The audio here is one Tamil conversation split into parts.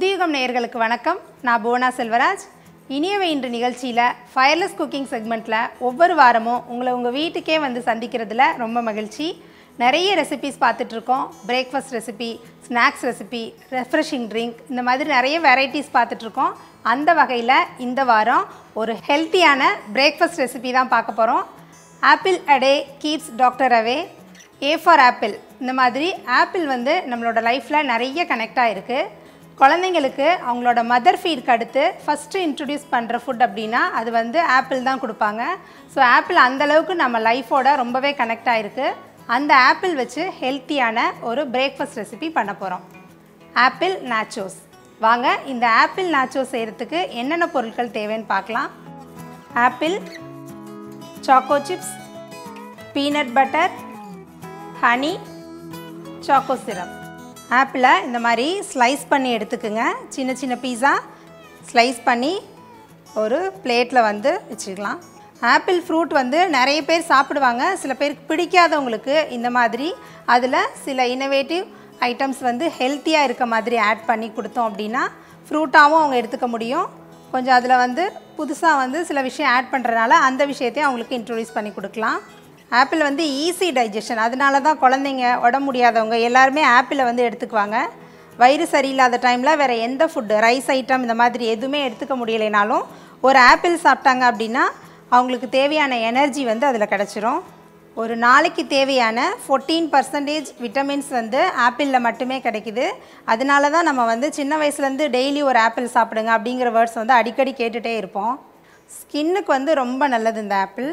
புதியுகம் நேயர்களுக்கு வணக்கம் நான் புவனா செல்வராஜ் இனியவை இன்று நிகழ்ச்சியில் ஃபயர்லெஸ் குக்கிங் செக்மெண்ட்டில் ஒவ்வொரு வாரமும் உங்களை உங்கள் வீட்டுக்கே வந்து சந்திக்கிறதுல ரொம்ப மகிழ்ச்சி நிறைய ரெசிபிஸ் பார்த்துட்ருக்கோம் breakfast recipe snacks recipe refreshing drink இந்த மாதிரி நிறைய வெரைட்டிஸ் பார்த்துட்ருக்கோம் அந்த வகையில் இந்த வாரம் ஒரு ஹெல்த்தியான பிரேக்ஃபாஸ்ட் ரெசிபி தான் பார்க்க போகிறோம் apple a day keeps doctor away A for apple இந்த மாதிரி ஆப்பிள் வந்து நம்மளோட லைஃப்பில் நிறைய கனெக்ட் ஆகிருக்கு குழந்தைங்களுக்கு அவங்களோட மதர் ஃபீட்க்கு அடுத்து ஃபஸ்ட்டு இன்ட்ரடியூஸ் பண்ணுற ஃபுட் அப்படின்னா அது வந்து ஆப்பிள் தான் கொடுப்பாங்க ஸோ ஆப்பிள் அந்தளவுக்கு நம்ம லைஃபோட ரொம்பவே கனெக்ட் ஆகிருக்கு அந்த ஆப்பிள் வச்சு ஹெல்த்தியான ஒரு பிரேக்ஃபாஸ்ட் ரெசிபி பண்ண போகிறோம் ஆப்பிள் நாச்சோஸ் வாங்க இந்த ஆப்பிள் நாச்சோஸ் செய்கிறதுக்கு என்னென்ன பொருட்கள் தேவைன்னு பார்க்கலாம் apple choco chips peanut butter honey choco syrup ஆப்பிளை இந்த மாதிரி ஸ்லைஸ் பண்ணி எடுத்துக்குங்க சின்ன சின்ன பீஸா ஸ்லைஸ் பண்ணி ஒரு பிளேட்டில் வந்து வச்சுக்கலாம் ஆப்பிள் ஃப்ரூட் வந்து நிறைய பேர் சாப்பிடுவாங்க சில பேருக்கு பிடிக்காதவங்களுக்கு இந்த மாதிரி அதில் சில இன்னோவேட்டிவ் ஐட்டம்ஸ் வந்து ஹெல்த்தியாக இருக்க மாதிரி ஆட் பண்ணி கொடுத்தோம் அப்படின்னா ஃப்ரூட்டாகவும் அவங்க எடுத்துக்க முடியும் கொஞ்சம் அதில் வந்து புதுசாக வந்து சில விஷயம் ஆட் பண்ணுறதுனால அந்த விஷயத்தையும் அவங்களுக்கு இன்ட்ரடியூஸ் பண்ணி கொடுக்கலாம் ஆப்பிள் வந்து ஈஸி டைஜஷன் அதனால தான் குழந்தைங்க உடம்பு முடியாதவங்க எல்லாருமே ஆப்பிளை வந்து எடுத்துக்குவாங்க வயிறு சரியில்லாத டைமில் வேறு எந்த ஃபுட்டு ரைஸ் ஐட்டம் இந்த மாதிரி எதுவுமே எடுத்துக்க முடியலைனாலும் ஒரு ஆப்பிள் சாப்பிட்டாங்க அப்படின்னா அவங்களுக்கு தேவையான எனர்ஜி வந்து அதில் கிடச்சிரும் ஒரு நாளைக்கு தேவையான ஃபோர்டீன் பர்சன்டேஜ் விட்டமின்ஸ் வந்து ஆப்பிளில் மட்டுமே கிடைக்குது அதனால தான் நம்ம வந்து சின்ன வயசுலேருந்து டெய்லி ஒரு ஆப்பிள் சாப்பிடுங்க அப்படிங்கிற வேர்ட்ஸ் வந்து அடிக்கடி கேட்டுகிட்டே இருப்போம் ஸ்கின்னுக்கு வந்து ரொம்ப நல்லது இந்த ஆப்பிள்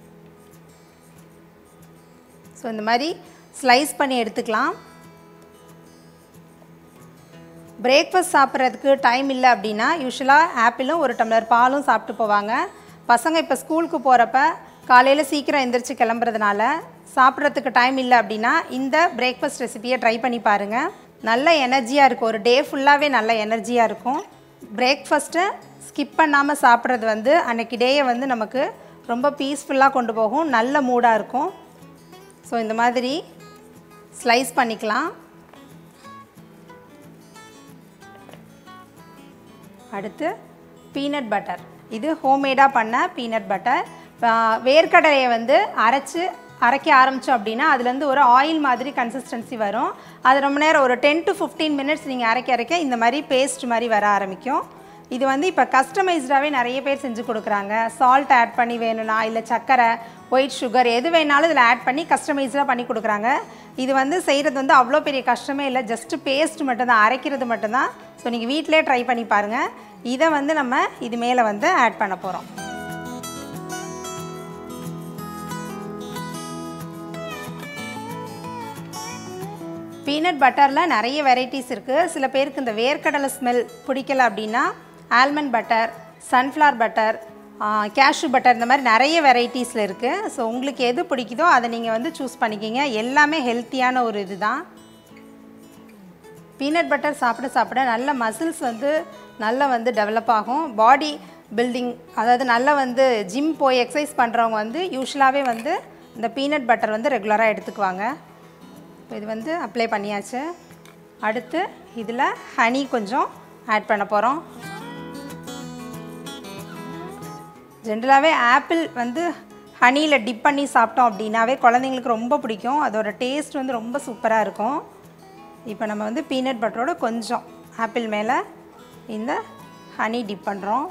ஸோ இந்த மாதிரி ஸ்லைஸ் பண்ணி எடுத்துக்கலாம் பிரேக்ஃபாஸ்ட் சாப்பிட்றதுக்கு டைம் இல்லை அப்படின்னா யூஸ்வலாக ஆப்பிளும் ஒரு டம்ளர் பாலும் சாப்பிட்டு போவாங்க பசங்க இப்போ ஸ்கூலுக்கு போகிறப்ப காலையில் சீக்கிரம் எந்திரிச்சு கிளம்புறதுனால சாப்பிட்றதுக்கு டைம் இல்லை அப்படின்னா இந்த பிரேக்ஃபாஸ்ட் ரெசிபியை ட்ரை பண்ணி பாருங்கள் நல்ல எனர்ஜியாக இருக்கும் ஒரு டே ஃபுல்லாகவே நல்ல எனர்ஜியாக இருக்கும் பிரேக்ஃபாஸ்ட்டை ஸ்கிப் பண்ணாமல் சாப்பிட்றது வந்து அன்றைக்கி டேயை வந்து நமக்கு ரொம்ப பீஸ்ஃபுல்லாக கொண்டு போகும் நல்ல மூடாக இருக்கும் ஸோ இந்த மாதிரி ஸ்லைஸ் பண்ணிக்கலாம் அடுத்து பீனட் பட்டர் இது ஹோம்மேடாக பண்ண பீனட் பட்டர் வேர்க்கடலையை வந்து அரைச்சி அரைக்க ஆரம்பித்தோம் அப்படின்னா அதுலேருந்து ஒரு ஆயில் மாதிரி கன்சிஸ்டன்சி வரும் அது ரொம்ப நேரம் ஒரு டென் டு ஃபிஃப்டீன் மினிட்ஸ் நீங்கள் அரைக்க அரைக்க இந்த மாதிரி பேஸ்ட் மாதிரி வர ஆரம்பிக்கும் இது வந்து இப்போ கஸ்டமைஸ்டாகவே நிறைய பேர் செஞ்சு கொடுக்குறாங்க சால்ட் ஆட் பண்ணி வேணும்னா இல்லை சர்க்கரை ஒயிட் சுகர் எது வேணாலும் இதில் ஆட் பண்ணி கஸ்டமைஸ்டாக பண்ணி கொடுக்குறாங்க இது வந்து செய்கிறது வந்து அவ்வளோ பெரிய கஷ்டமே இல்லை ஜஸ்ட்டு பேஸ்ட் மட்டும்தான் அரைக்கிறது மட்டும்தான் ஸோ நீங்கள் வீட்டிலே ட்ரை பண்ணி பாருங்கள் இதை வந்து நம்ம இது மேலே வந்து ஆட் பண்ண போகிறோம் பீனட் பட்டரில் நிறைய வெரைட்டிஸ் இருக்குது சில பேருக்கு இந்த வேர்க்கடலை ஸ்மெல் பிடிக்கல அப்படின்னா almond butter sunflower butter cashew butter இந்த மாதிரி நிறைய வெரைட்டிஸில் இருக்குது ஸோ உங்களுக்கு எது பிடிக்குதோ அதை நீங்கள் வந்து சூஸ் பண்ணிக்கிங்க எல்லாமே ஹெல்த்தியான ஒரு இது தான் பீனட் பட்டர் சாப்பிட சாப்பிட நல்ல மசில்ஸ் வந்து நல்லா வந்து டெவலப் ஆகும் பாடி பில்டிங் அதாவது நல்லா வந்து ஜிம் போய் எக்ஸசைஸ் பண்ணுறவங்க வந்து யூஸ்வலாகவே வந்து இந்த பீனட் பட்டர் வந்து ரெகுலராக எடுத்துக்குவாங்க இப்போ இது வந்து அப்ளை பண்ணியாச்சு அடுத்து இதில் ஹனி கொஞ்சம் ஆட் பண்ண போகிறோம் ஜென்ரலாகவே ஆப்பிள் வந்து ஹனியில் டிப் பண்ணி சாப்பிட்டோம் அப்படின்னாவே குழந்தைங்களுக்கு ரொம்ப பிடிக்கும் அதோட டேஸ்ட் வந்து ரொம்ப சூப்பராக இருக்கும் இப்போ நம்ம வந்து பீனட் பட்டரோட கொஞ்சம் ஆப்பிள் மேலே இந்த ஹனி டிப் பண்ணுறோம்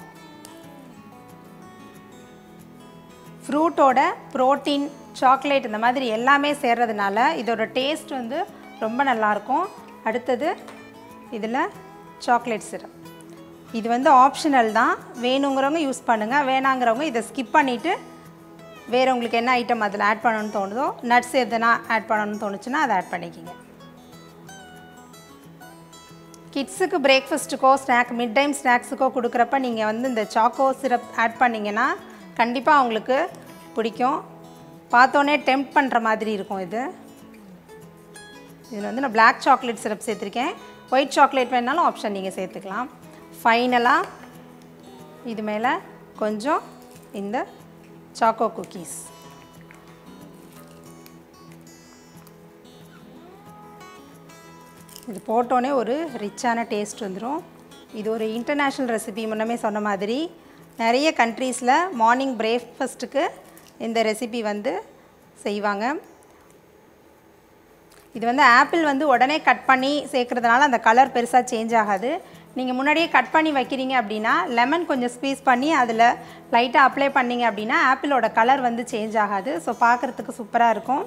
ஃப்ரூட்டோட ப்ரோட்டீன் சாக்லேட் இந்த மாதிரி எல்லாமே சேர்றதுனால இதோட டேஸ்ட் வந்து ரொம்ப நல்லாயிருக்கும் அடுத்தது இதில் சாக்லேட் சிரப் இது வந்து ஆப்ஷனல் தான் வேணுங்கிறவங்க யூஸ் பண்ணுங்கள் வேணாங்கிறவங்க இதை ஸ்கிப் பண்ணிவிட்டு வேறு உங்களுக்கு என்ன ஐட்டம் அதில் ஆட் பண்ணணும்னு தோணுதோ நட்ஸ் எதுனா ஆட் பண்ணணும்னு தோணுச்சுன்னா அதை ஆட் பண்ணிக்கிங்க கிட்ஸுக்கு பிரேக்ஃபாஸ்ட்டுக்கோ ஸ்நாக் மிட் டைம் ஸ்நாக்ஸுக்கோ கொடுக்குறப்ப நீங்கள் வந்து இந்த சாக்கோ சிரப் ஆட் பண்ணிங்கன்னா கண்டிப்பாக அவங்களுக்கு பிடிக்கும் பார்த்தோன்னே டெம்ப் பண்ணுற மாதிரி இருக்கும் இது இதில் வந்து நான் பிளாக் சாக்லேட் சிரப் சேர்த்துருக்கேன் ஒயிட் சாக்லேட் வேணாலும் ஆப்ஷன் நீங்கள் சேர்த்துக்கலாம் ஃபைனலாக இது மேலே கொஞ்சம் இந்த சாக்கோ குக்கீஸ் இது போட்டோன்னே ஒரு ரிச்சான டேஸ்ட் வந்துடும் இது ஒரு இன்டர்நேஷ்னல் ரெசிபி முன்னமே சொன்ன மாதிரி நிறைய கண்ட்ரீஸில் மார்னிங் பிரேக்ஃபாஸ்ட்டுக்கு இந்த ரெசிபி வந்து செய்வாங்க இது வந்து ஆப்பிள் வந்து உடனே கட் பண்ணி சேர்க்குறதுனால அந்த கலர் பெருசாக சேஞ்ச் ஆகாது நீங்கள் முன்னாடியே கட் பண்ணி வைக்கிறீங்க அப்படின்னா லெமன் கொஞ்சம் ஸ்க்வீஸ் பண்ணி அதில் லைட்டாக அப்ளை பண்ணீங்க அப்படின்னா ஆப்பிளோட கலர் வந்து சேஞ்ச் ஆகாது ஸோ பார்க்குறதுக்கு சூப்பராக இருக்கும்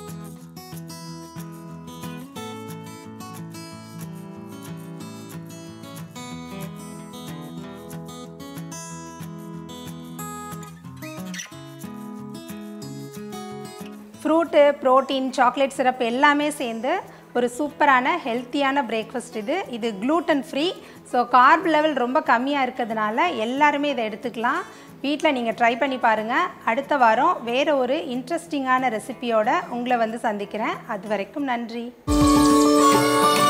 ஃப்ரூட்டு ப்ரோட்டீன் சாக்லேட் சிரப் எல்லாமே சேர்ந்து ஒரு சூப்பரான ஹெல்த்தியான பிரேக்ஃபாஸ்ட் இது இது gluten free so carb level ரொம்ப கம்மியாக இருக்கிறதுனால எல்லாருமே இதை எடுத்துக்கலாம் வீட்டில் நீங்கள் ட்ரை பண்ணி பாருங்கள் அடுத்த வாரம் வேறு ஒரு இன்ட்ரெஸ்டிங்கான ரெசிபியோட உங்களை வந்து சந்திக்கிறேன் அது வரைக்கும் நன்றி